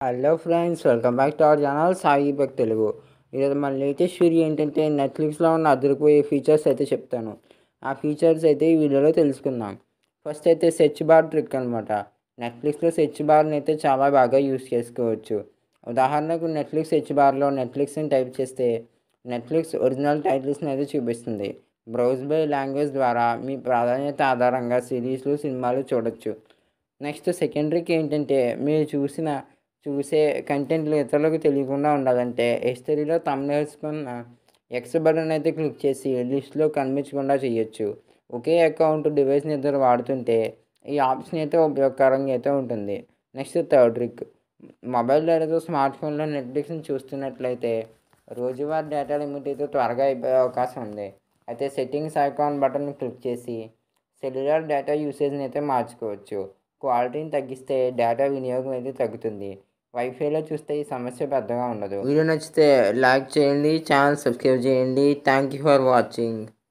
hello friends welcome back to our channel Sai బక్ తెలుగు ఈరోజు మన లేటెస్ట్ వీడియో ఏంటంటే నెట్ఫ్లిక్స్లో ఉన్న అదిరిపోయే ఫీచర్స్ అయితే చెప్తాను ఆ ఫీచర్స్ అయితే ఈ వీడియోలో తెలుసుకుందాం ఫస్ట్ అయితే సెర్చ్ బార్ ట్రిక్ అనమాట నెట్ఫ్లిక్స్లో సెర్చ్ బార్ని అయితే చాలా బాగా యూస్ చేసుకోవచ్చు ఉదాహరణకు నెట్ఫ్లిక్స్ సెర్చ్ బార్లో నెట్ఫ్లిక్స్ని టైప్ చేస్తే నెట్ఫ్లిక్స్ ఒరిజినల్ టైటిల్స్ని అయితే చూపిస్తుంది బ్రౌజ్ బై లాంగ్వేజ్ ద్వారా మీ ప్రాధాన్యత ఆధారంగా సిరీస్లు సినిమాలు చూడొచ్చు నెక్స్ట్ సెకండరీకి ఏంటంటే మీరు చూసిన చూసే కంటెంట్లు ఇతరులకు తెలియకుండా ఉండాలంటే హిస్టరీలో తమ్నేల్స్కున్న ఎక్స్ బటన్ అయితే క్లిక్ చేసి లిస్ట్లో కనిపించకుండా చేయొచ్చు ఒకే అకౌంట్ డివైస్ని ఇద్దరు వాడుతుంటే ఈ ఆప్షన్ అయితే ఉపయోగకరంగా అయితే ఉంటుంది నెక్స్ట్ థర్డ్ ట్రిక్ మొబైల్ డేటాతో స్మార్ట్ ఫోన్లో నెట్ఫ్లిక్స్ని చూస్తున్నట్లయితే రోజువారీ డేటా లిమిట్ అయితే త్వరగా అయిపోయే అవకాశం ఉంది అయితే సెట్టింగ్స్ ఐకాన్ బటన్ క్లిక్ చేసి సెల్యులార్ డేటా యూసేజ్ని అయితే మార్చుకోవచ్చు క్వాలిటీని తగ్గిస్తే డేటా వినియోగం అయితే తగ్గుతుంది వైఫైలో చూస్తే ఈ సమస్య పెద్దగా ఉండదు వీడియో నచ్చితే లైక్ చేయండి ఛానల్ సబ్స్క్రైబ్ చేయండి థ్యాంక్ యూ ఫర్ వాచింగ్